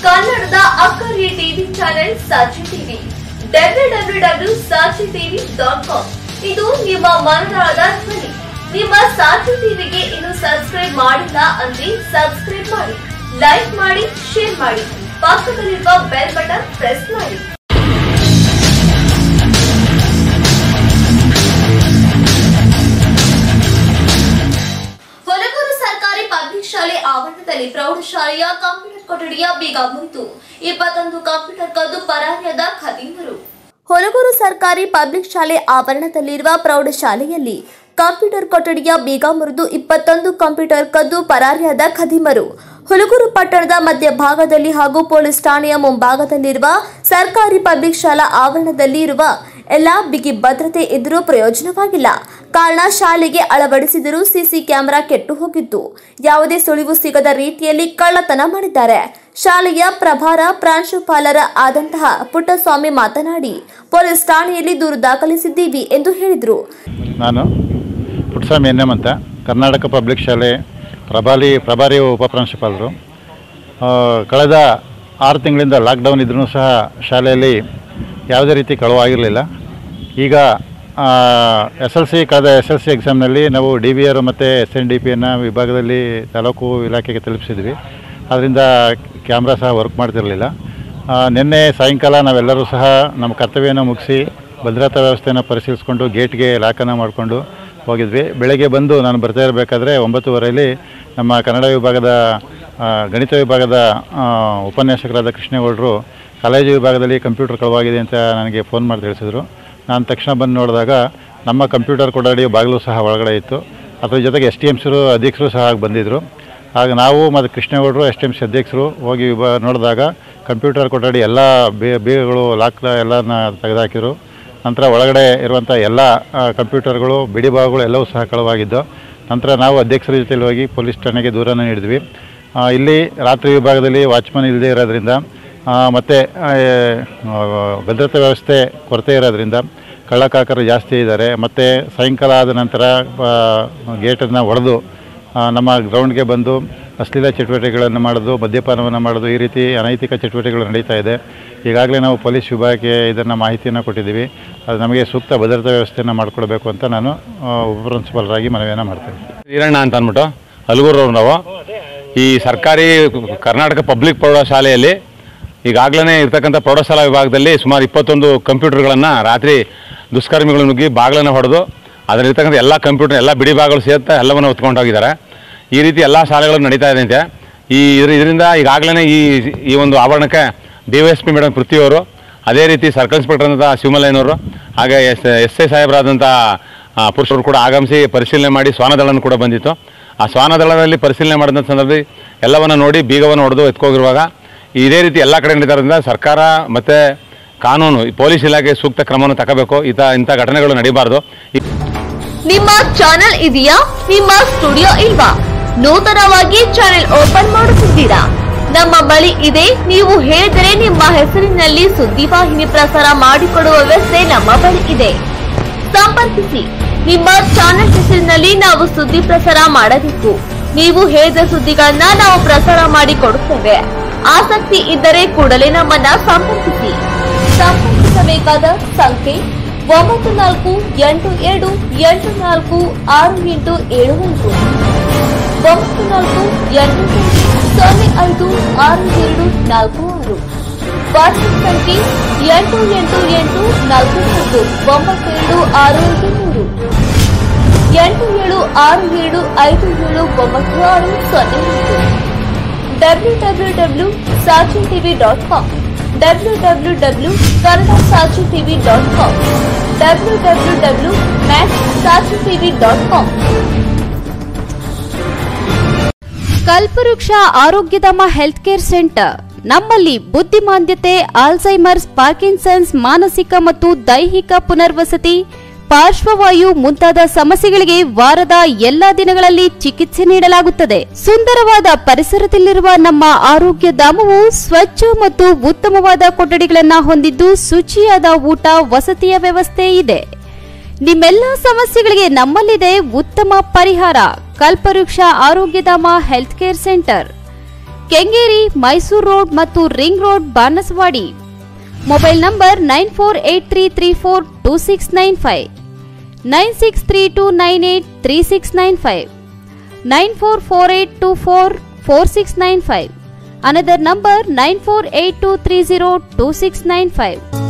ಕನ್ನಡದ ಅಕ್ಕರೆ TV channel Sakshi TV W W W Sakshi TV dot com ಇದು ನಿಮ್ಮ ಮನದಾಳದ ಧ್ವನಿ ನಿಮ್ಮ ಸಾಕ್ಷಿ ಟಿವಿಗೆ ಇನ್ನು ಸಬ್ಸ್ಕ್ರೈಬ್ ಮಾಡಿಲ್ಲ ಅಂದ್ರೆ ಸಬ್ಸ್ಕ್ರೈಬ್ ಮಾಡಿ ಲೈಕ್ ಮಾಡಿ ಶೇರ್ ಮಾಡಿ ಪಕ್ಕದಲ್ಲಿರುವ ಬೆಲ್ ಬಟನ್ ಪ್ರೆಸ್ ಮಾಡಿ ಹೊಲಗೂರು ಸರ್ಕಾರಿ ಪಬ್ಲಿಕ್ ಶಾಲೆ ಆವರಣದಲ್ಲಿ ಪ್ರೌಢಶಾಲೆಯ ಕಂಪ್ಯೂಟರ್ ಕೊಠಡಿಯ ಬೀಗ ಮುರಿದು ಇಪ್ಪತ್ತೊಂದು ಕಂಪ್ಯೂಟರ್ ಕದ್ದು ಪರಾರಿಯಾದ ಖದೀಮರು ಹೊಲಗೂರು ಸರ್ಕಾರಿ ಪಬ್ಲಿಕ್ ಶಾಲೆ ಆವರಣದಲ್ಲಿರುವ ಪ್ರೌಢಶಾಲೆಯಲ್ಲಿ ಕಂಪ್ಯೂಟರ್ ಕೊಠಡಿಯ ಬೀಗ ಮುರಿದು ಇಪ್ಪತ್ತೊಂದು ಕಂಪ್ಯೂಟರ್ ಕದ್ದು ಪರಾರಿಯಾದ ಖದೀಮರು ಹುಲಗೂರು ಪಟ್ಟಣದ ಮಧ್ಯಭಾಗದಲ್ಲಿ ಹಾಗೂ ಪೊಲೀಸ್ ಠಾಣೆಯ ಮುಂಭಾಗದಲ್ಲಿರುವ ಸರ್ಕಾರಿ ಪಬ್ಲಿಕ್ ಶಾಲಾ ಆವರಣದಲ್ಲಿ ಇರುವ ಎಲ್ಲಾ ಬಿಗಿ ಭದ್ರತೆ ಇದ್ದರೂ ಪ್ರಯೋಜನವಾಗಿಲ್ಲ ಕಾರಣ ಶಾಲೆಗೆ ಅಳವಡಿಸಿದರೂ ಸಿಸಿ ಕ್ಯಾಮೆರಾ ಕೆಟ್ಟು ಹೋಗಿತ್ತು ಯಾವುದೇ ಸುಳಿವು ಸಿಗದ ರೀತಿಯಲ್ಲಿ ಕಳ್ಳತನ ಮಾಡಿದ್ದಾರೆ ಶಾಲೆಯ ಪ್ರಭಾರ ಪ್ರಾಂಶುಪಾಲರ ಆದಂತಹ ಪುಟ್ಟಸ್ವಾಮಿ ಮಾತನಾಡಿ ಪೊಲೀಸ್ ಠಾಣೆಯಲ್ಲಿ ದೂರು ದಾಖಲಿಸಿದ್ದೀವಿ ಎಂದು ಹೇಳಿದರು ನಾನು ಪುಟ್ಟಸ್ವಾಮಿ ಎನ್ ಎಂ ಅಂತ ಕರ್ನಾಟಕ ಪಬ್ಲಿಕ್ ಶಾಲೆ ಪ್ರಭಾಲಿ ಪ್ರಭಾರಿ ಉಪಪ್ರಾಂಶುಪಾಲರು ಆ, ಕಳೆದ ಆರು ತಿಂಗಳಿಂದ ಲಾಕ್ಡೌನ್ ಇದ್ರೂ ಸಹ ಶಾಲೆಯಲ್ಲಿ ಯಾವುದೇ ರೀತಿ ಕಳುವು ಆಗಿರಲಿಲ್ಲ ಈಗ ಎಸ್ ಎಲ್ ಸಿ ಕಳೆದ ಎಸ್ ಎಲ್ ಸಿ ಎಕ್ಸಾಮ್ನಲ್ಲಿ ನಾವು ಡಿ ಬಿ ಆರ್ ಮತ್ತು ಎಸ್ ಎನ್ ಡಿ ಪಿಯನ್ನು ವಿಭಾಗದಲ್ಲಿ ತಾಲೂಕು ಇಲಾಖೆಗೆ ತಲುಪಿಸಿದ್ವಿ ಅದರಿಂದ ಕ್ಯಾಮ್ರಾ ಸಹ ವರ್ಕ್ ಮಾಡ್ತಿರಲಿಲ್ಲ ಆ, ನಿನ್ನೆ ಸಾಯಂಕಾಲ ನಾವೆಲ್ಲರೂ ಸಹ ನಮ್ಮ ಕರ್ತವ್ಯನ ಮುಗಿಸಿ ಭದ್ರತಾ ವ್ಯವಸ್ಥೆಯನ್ನು ಪರಿಶೀಲಿಸ್ಕೊಂಡು ಗೇಟ್ಗೆ ಲಾಕನ್ನು ಮಾಡಿಕೊಂಡು ಹೋಗಿದ್ವಿ ಬೆಳಗ್ಗೆ ಬಂದು ನಾನು ಬರ್ತಾ ಇರಬೇಕಾದ್ರೆ ಒಂಬತ್ತುವರೆಯಲ್ಲಿ ನಮ್ಮ ಕನ್ನಡ ವಿಭಾಗದ ಆ, ಗಣಿತ ವಿಭಾಗದ ಆ, ಉಪನ್ಯಾಸಕರಾದ ಕೃಷ್ಣೇಗೌಡರು ಕಾಲೇಜು ವಿಭಾಗದಲ್ಲಿ ಕಂಪ್ಯೂಟರ್ ಕಳವಾಗಿದೆ ಅಂತ ನನಗೆ ಫೋನ್ ಮಾಡಿ ತಿಳಿಸಿದ್ರು ನಾನು ತಕ್ಷಣ ಬಂದು ನೋಡಿದಾಗ ನಮ್ಮ ಕಂಪ್ಯೂಟರ್ ಕೊಠಡಿ ಬಾಗಿಲು ಸಹ ಒಳಗಡೆ ಇತ್ತು ಅದ್ರ ಜೊತೆಗೆ ಎಸ್ ಟಿ ಎಮ್ಸರು ಅಧ್ಯಕ್ಷರು ಸಹ ಆಗಿ ಬಂದಿದ್ದರು ಆಗ ನಾವು ಮತ್ತು ಕೃಷ್ಣೇಗೌಡರು ಎಸ್ ಟಿ ಎಮ್ ಸಿ ಅಧ್ಯಕ್ಷರು ಹೋಗಿ ವಿಭಾ ನೋಡಿದಾಗ ಕಂಪ್ಯೂಟರ್ ಕೊಠಡಿ ಎಲ್ಲ ಬೇ- ಬೀಗಗಳು ಲಾಕ್ ಎಲ್ಲನ ತೆಗೆದುಹಾಕಿದ್ರು ನಂತರ ಒಳಗಡೆ ಇರುವಂಥ ಎಲ್ಲ ಆ, ಕಂಪ್ಯೂಟರ್ಗಳು ಬಿಡಿ ಭಾಗಗಳು ಎಲ್ಲವೂ ಸಹ ಕಳವಾಗಿದ್ದು ನಂತರ ನಾವು ಅಧ್ಯಕ್ಷರ ಜೊತೆಲಿ ಹೋಗಿ ಪೊಲೀಸ್ ಠಾಣೆಗೆ ದೂರನ್ನು ನೀಡಿದ್ವಿ ಆ, ಇಲ್ಲಿ ರಾತ್ರಿ ವಿಭಾಗದಲ್ಲಿ ವಾಚ್ಮನ್ ಇಲ್ಲದೇ ಇರೋದ್ರಿಂದ ಮತ್ತು ಭದ್ರತಾ ವ್ಯವಸ್ಥೆ ಕೊರತೆ ಇರೋದ್ರಿಂದ ಕಳ್ಳಕಾಕರು ಜಾಸ್ತಿ ಇದ್ದಾರೆ ಮತ್ತು ಸಾಯಂಕಾಲ ಆದ ನಂತರ ಗೇಟನ್ನು ಒಡೆದು ಆ, ನಮ್ಮ ಗ್ರೌಂಡ್ಗೆ ಬಂದು ಅಶ್ಲೀಲ ಚಟುವಟಿಕೆಗಳನ್ನು ಮಾಡೋದು ಮದ್ಯಪಾನವನ್ನು ಮಾಡೋದು ಈ ರೀತಿ ಅನೈತಿಕ ಚಟುವಟಿಕೆಗಳು ನಡೀತಾ ಇದೆ ಈಗಾಗಲೇ ನಾವು ಪೊಲೀಸ್ ವಿಭಾಗಕ್ಕೆ ಇದನ್ನು ಮಾಹಿತಿಯನ್ನು ಕೊಟ್ಟಿದ್ದೀವಿ ಅದು ನಮಗೆ ಸೂಕ್ತ ಭದ್ರತಾ ವ್ಯವಸ್ಥೆಯನ್ನು ಮಾಡಿಕೊಡ್ಬೇಕು ಅಂತ ನಾನು ಆ, ಉಪ ಪ್ರಿನ್ಸಿಪಾಲರಾಗಿ ಮನವಿಯನ್ನು ಮಾಡ್ತೇನೆ ಈರಣ್ಣ ಅಂತ ಅಂದ್ಬಿಟ್ಟು ಹಲಗೂರವ್ರು ನಾವು ಈ ಸರ್ಕಾರಿ ಕರ್ನಾಟಕ ಪಬ್ಲಿಕ್ ಪ್ರೌಢಶಾಲೆಯಲ್ಲಿ ಈಗಾಗಲೇ ಇರ್ತಕ್ಕಂಥ ಪ್ರೌಢಶಾಲಾ ವಿಭಾಗದಲ್ಲಿ ಸುಮಾರು ಇಪ್ಪತ್ತೊಂದು ಕಂಪ್ಯೂಟರ್ಗಳನ್ನು ರಾತ್ರಿ ದುಷ್ಕರ್ಮಿಗಳು ನುಗ್ಗಿ ಬಾಗಿಲನ್ನು ಹೊಡೆದು ಅದರಲ್ಲಿರ್ತಕ್ಕಂಥ ಎಲ್ಲ ಕಂಪ್ಯೂಟರ್ ಎಲ್ಲ ಬಿಡಿ ಭಾಗಗಳು ಸೇರ್ತಾ ಎಲ್ಲವನ್ನು ಹೊತ್ಕೊಂಡು ಹೋಗಿದ್ದಾರೆ ಈ ರೀತಿ ಎಲ್ಲ ಶಾಲೆಗಳು ನಡೀತಾ ಇದೆ ಅಂತೆ ಈ ಇದ್ರ ಇದರಿಂದ ಈಗಾಗಲೇ ಈ ಈ ಒಂದು ಆವರಣಕ್ಕೆ D Y S P madam ಪೃಥ್ವಿಯವರು ಅದೇ ರೀತಿ ಸರ್ಕಲ್ ಇನ್ಸ್ಪೆಕ್ಟರ್ ಅಂತ ಶಿವಮಲ್ಲಯ್ಯನವರು ಹಾಗೆ ಎಸ್ ಎಸ್ ಐ ಸಾಹೇಬರಾದಂಥ ಆ, ಪುರುಷರು ಕೂಡ ಆಗಮಿಸಿ ಪರಿಶೀಲನೆ ಮಾಡಿ ಶ್ವಾನದಳನ್ನು ಕೂಡ ಬಂದಿತ್ತು ಆ ಶ್ವಾನದಳದಲ್ಲಿ ಪರಿಶೀಲನೆ ಮಾಡಿದ ಸಂದರ್ಭದಲ್ಲಿ ಎಲ್ಲವನ್ನು ನೋಡಿ ಬೀಗವನ್ನು ಹೊಡೆದು ಎತ್ಕೋಗಿರುವಾಗ ಇದೇ ರೀತಿ ಎಲ್ಲ ಕಡೆ ನಡೀತಾರಿಂದ ಸರ್ಕಾರ ಮತ್ತು ಕಾನೂನು ಈ ಪೊಲೀಸ್ ಇಲಾಖೆ ಸೂಕ್ತ ಕ್ರಮವನ್ನು ತಗೋಬೇಕು ಇಂಥ ಇಂಥ ಘಟನೆಗಳು ನಡೀಬಾರ್ದು ಈ ನಿಮ್ಮ ಚಾನೆಲ್ ಇದೆಯಾ ನಿಮ್ಮ ಸ್ಟುಡಿಯೋ ಇಲ್ವಾ ನೂತನವಾಗಿ ಚಾನೆಲ್ ಓಪನ್ ಮಾಡುತ್ತಿದ್ದೀರಾ ನಮ್ಮ ಬಳಿ ಇದೆ ನೀವು ಹೇಳಿದರೆ ನಿಮ್ಮ ಹೆಸರಿನಲ್ಲಿ ಸುದ್ದಿವಾಹಿನಿ ಪ್ರಸಾರ ಮಾಡಿಕೊಡುವ ವ್ಯವಸ್ಥೆ ನಮ್ಮ ಬಳಿ ಇದೆ ಸಂಪರ್ಕಿಸಿ ನಿಮ್ಮ ಚಾನೆಲ್ ಹೆಸರಿನಲ್ಲಿ ನಾವು ಸುದ್ದಿ ಪ್ರಸಾರ ಮಾಡಬೇಕು ನೀವು ಹೇಳಿದ ಸುದ್ದಿಗಳನ್ನ ನಾವು ಪ್ರಸಾರ ಮಾಡಿ ಕೊಡುತ್ತೇವೆ ಆಸಕ್ತಿ ಇದ್ದರೆ ಕೂಡಲೇ ನಮ್ಮನ್ನ ಸಂಪರ್ಕಿಸಿ ಸಂಪರ್ಕಿಸಬೇಕಾದ ಸಂಖ್ಯೆ ಒಂಬತ್ತು ನಾಲ್ಕು ಎಂಟು ಎರಡು ಎಂಟು ನಾಲ್ಕು ಆರು ಎಂಟು ಏಳು ಐದು ಒಂಬತ್ತು ನಾಲ್ಕು ಎಂಟು ಎಂಟು ಸೊನ್ನೆ ಐದು ಆರು ಎರಡು ನಾಲ್ಕು ಆರು ವಾಟ್ಸ್ಆಪ್ ಸಂಖ್ಯೆ ಎಂಟು ಎಂಟು ಎಂಟು ನಾಲ್ಕು ನಾಲ್ಕು ಒಂಬತ್ತು ಏಳು ಆರು ಐದು ಮೂರು ಎಂಟು ಏಳು ಆರು ಏಳು ಐದು ಏಳು ಒಂಬತ್ತು ಆರು ಸೊನ್ನೆ ಎಂಟು W W W Saachi TV dot com W W W Kannada Saachi TV dot com W W W max Saachi TV dot com Kalpavriksha Arogyadhama health care centre ನಮ್ಮಲ್ಲಿ ಬುದ್ಧಿಮಾಂದ್ಯತೆ ಆಲ್ಝೈಮರ್ಸ್ ಪಾರ್ಕಿನ್ಸನ್ಸ್ ಮಾನಸಿಕ ಮತ್ತು ದೈಹಿಕ ಪುನರ್ವಸತಿ ಪಾರ್ಶ್ವವಾಯು ಮುಂತಾದ ಸಮಸ್ಯೆಗಳಿಗೆ ವಾರದ ಎಲ್ಲಾ ದಿನಗಳಲ್ಲಿ ಚಿಕಿತ್ಸೆ ನೀಡಲಾಗುತ್ತದೆ ಸುಂದರವಾದ ಪರಿಸರದಲ್ಲಿರುವ ನಮ್ಮ ಆರೋಗ್ಯ ಧಾಮವು ಸ್ವಚ್ಛ ಮತ್ತು ಉತ್ತಮವಾದ ಕೊಠಡಿಗಳನ್ನು ಹೊಂದಿದ್ದು ಶುಚಿಯಾದ ಊಟ ವಸತಿಯ ವ್ಯವಸ್ಥೆ ಇದೆ ನಿಮ್ಮೆಲ್ಲ ಸಮಸ್ಯೆಗಳಿಗೆ ನಮ್ಮಲ್ಲಿದೆ ಉತ್ತಮ ಪರಿಹಾರ Kalpavriksha Arogyadhama health care centre Kengeri Mysuru road ಮತ್ತು ring road Banaswadi mobile number nine four eight three three four two six nine five nine six three two nine eight three six nine five nine four four eight two four four six nine five another number nine four eight two three zero two six nine five